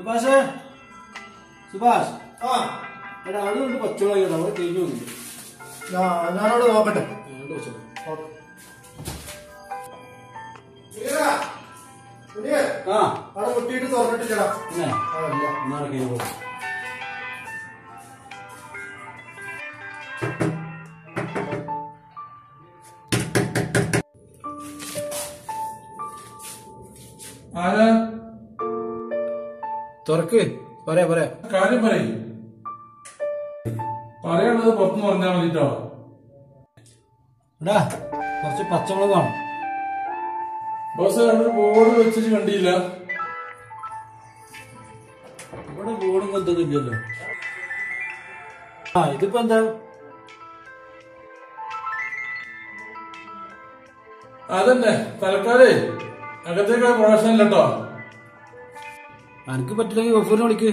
സുഭാഷ് സുഭാഷ് ആ എടാ അവിടെ കൊണ്ട് പച്ചവള അവിടെ കഴിഞ്ഞു വന്നില്ല ഞാ- ഞാനവിടെ നോക്കട്ടെ അതുകൊണ്ട് വെച്ചോളൂ ഓക്കെ. സുനീറാ, സുനീർ, ആ അവിടെ മുട്ടിയിട്ട് തുറന്നിട്ടില്ലടാ പിന്നെ അതല്ല എന്നാ കഴിഞ്ഞു പോകും ആരാ തുറക്ക് പറയാ പറയാ കാര്യം പറയും പറയാനുള്ളത് പുറത്തുനിന്ന് പറഞ്ഞാൽ മതിട്ടോ എടാ കുറച്ച് പച്ചമുളക് വേണം ബോസ് അവിടെ ബോർഡ് വെച്ചിട്ട് കണ്ടില്ല ഇവിടെ ബോർഡും എന്തൊന്നും ഇല്ലല്ലോ ആ ഇതിപ്പോ എന്താ അതന്നെ തൽക്കാലേ അകത്തേക്ക് പ്രവേശനം ഇല്ലട്ടോ എനിക്ക് പറ്റില്ലെങ്കിൽ ഗഫൂറിനെ വിളിക്ക്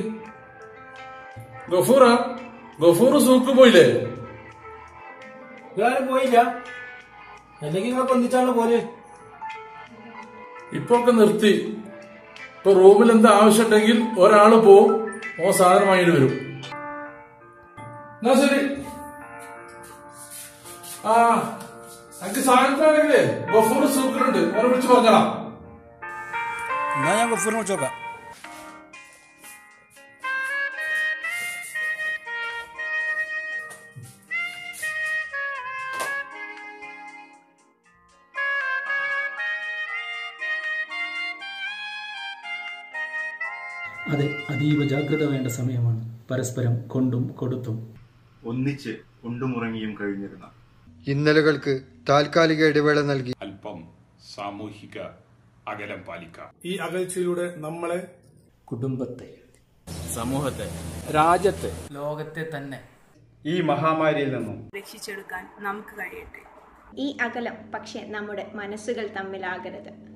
ഗഫൂറാ ഗഫൂർ സൂക്ക് പോയില്ലേ ഇതാരും പോയില്ല അല്ലെങ്കിൽ നിങ്ങൾക്ക് ഒന്നിച്ചാണല്ലോ പോലെ ഇപ്പൊ ഒക്കെ നിർത്തി ഇപ്പൊ റൂമിൽ എന്താ ആവശ്യമുണ്ടെങ്കിൽ ഒരാള് പോവും ഓ സാധനം വാങ്ങിട്ട് വരും എന്നാ ശരി ആ എനിക്ക് സാധനത്തിനാണെങ്കിലേ ഗഫൂർ സൂക്കിലുണ്ട് ഓനെ വിളിച്ച് പറഞ്ഞോളാം എന്നാ ഞാൻ ഗഫൂറിനെ വിളിച്ച് നോക്കാം അതെ അതീവ ജാഗ്രത വേണ്ട സമയമാണ് പരസ്പരം കൊണ്ടും കൊടുത്തും ഒന്നിച്ച് ഉണ്ടുമുറങ്ങിയും കഴിഞ്ഞിരുന്ന ഇന്നലകൾക്ക് താൽക്കാലിക ഇടവേള നൽകി അല്പം സാമൂഹിക അകലം പാലിക്കാം ഈ അകൽച്ചയിലൂടെ നമ്മളെ കുടുംബത്തെ ലോകത്തെ തന്നെ ഈ മഹാമാരിയിൽ നിന്നും രക്ഷിച്ചെടുക്കാൻ നമുക്ക് കഴിയട്ടെ ഈ അകലം പക്ഷെ നമ്മുടെ മനസ്സുകൾ തമ്മിലാകരുത്